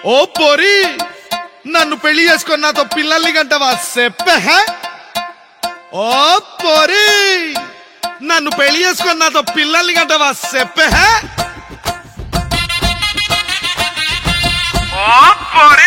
ఓ పోరి నన్ను పెళ్లి చేసుకొని నాతో పిల్లల్ని గంటవా చెప్పే ఓ పోరి నన్ను పెళ్లి చేసుకొని నాతో పిల్లల్ని గంటవా చెప్పే ఓ పోరి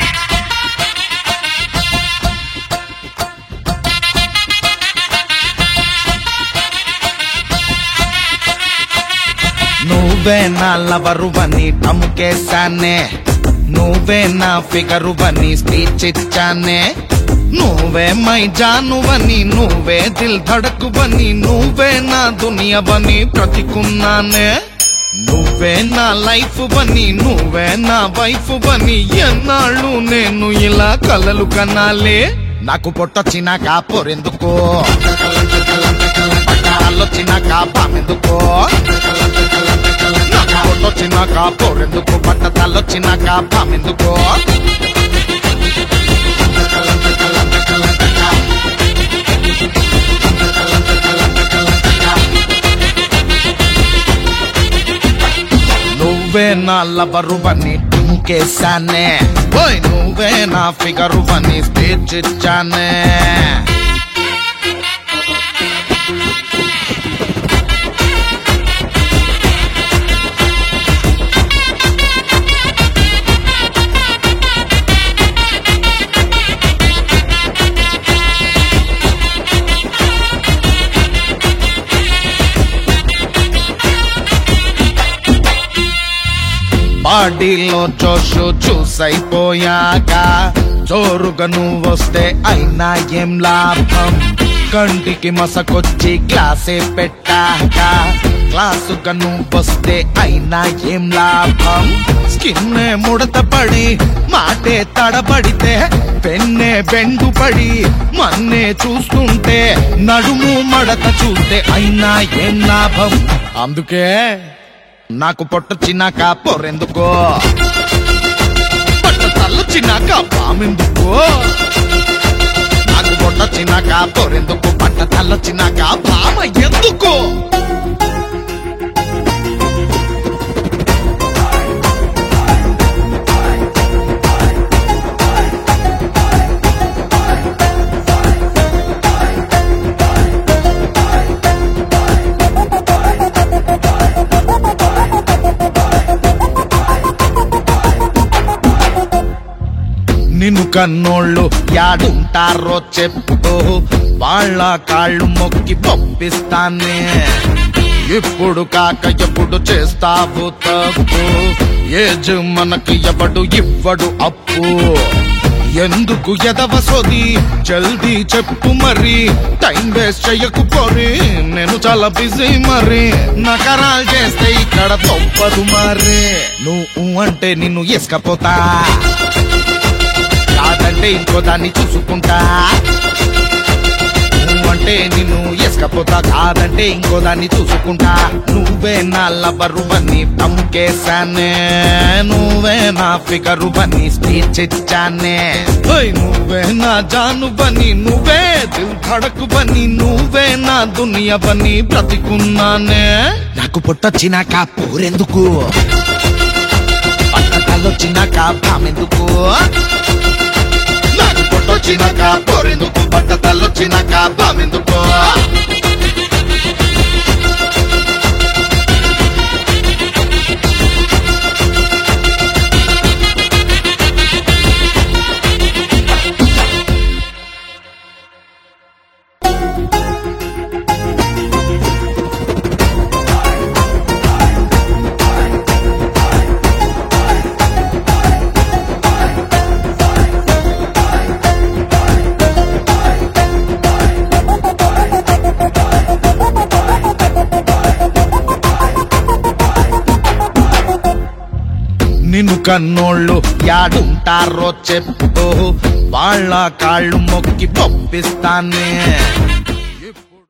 నువ్వే నా లవరువని టముకేశానే నువ్వే నా ఫిగరువని స్పీచ్ ఇచ్చానే నువ్వే మై జానువని నువ్వే దిల్ ధడకువని నువ్వే నా దునియవని బ్రతికున్నానే నువ్వే నా లైఫ్ బని నువ్వే నా వైఫ్ బని ఎన్నాళ్ళు నేను ఇలా కలలు కనాలే నాకు పొట్టొచ్చినాక పొరెందుకో పట్టాలొచ్చినాక పామెందుకో నాకు పొట్టొచ్చినాక పొరెందుకు పట్టతాలొచ్చినాక పామెందుకో నువ్వే నా లవరు బని టింకేశానే ఓయ్ నువ్వే నా ఫిగరు బని స్పీచ్ ఇచ్చానే బాడీలో జోషు చూసైపోయాక జోరుగా నువ్వు వస్తే అయినా ఏం లాభం కంటికి మసకొచ్చి గ్లాసే పెట్టాక క్లాసుగా నువ్వు వస్తే అయినా ఏం లాభం స్కిన్నే ముడత పడి మాటే తడబడితే పెన్నే బెండు పడి మన్నే చూస్తుంటే నడుము మడత చూస్తే అయినా ఏం లాభం అందుకే నాకు పొట్టొచ్చినాక పొరెందుకో పొట్ట తల్లొచ్చినాక పామెందుకో నాకు పొట్టొచ్చినాక పొరెందుకు పట్ట తల్లొచ్చినాక పామ ఎందుకో నిన్ను కన్నోళ్ళు యాడుంటారో చెప్పుకో వాళ్ళ కాళ్ళు మొక్కి పంపిస్తానే ఇప్పుడు కాక ఎప్పుడు చేస్తావు తప్పు ఏజ్ మనకు ఎవడు ఇవ్వడు అప్పు ఎందుకు ఎదవ సోది జల్దీ చెప్పు మరి టైం వేస్ట్ చెయ్యకు పోరి నేను చాలా బిజీ మరి నకరాలు చేస్తే ఇక్కడ తప్పదు మరి నువ్వు అంటే నిన్ను ఎసుకపోతా కాదంటే ఇంకో దాన్ని చూసుకుంటా నువ్వంటే నిన్ను ఎసుకపోతా కాదంటే ఇంకో దాన్ని చూసుకుంటా నువ్వే నా లవరు బని పంకేశానే నువ్వే నా ఫిగరు బని స్పీచ్ ఇచ్చానే ఓయ్ నువ్వే నా జాను బని నువ్వే దిల్ ధడకు బని నువ్వే నా దునియా బని బ్రతికున్నానే నాకు పుట్టొచ్చినాక పూరెందుకు పట్టకాలొచ్చినాక పామెందుకు నాకు పుట్టొచ్చినాక పోరెందుకు బట్ట తల్లొచ్చినాక బామెందుకో నిన్ను కన్నోళ్ళు యాడుంటారో చెప్పుకో వాళ్ళ కాళ్ళు మొక్కి పంపిస్తానే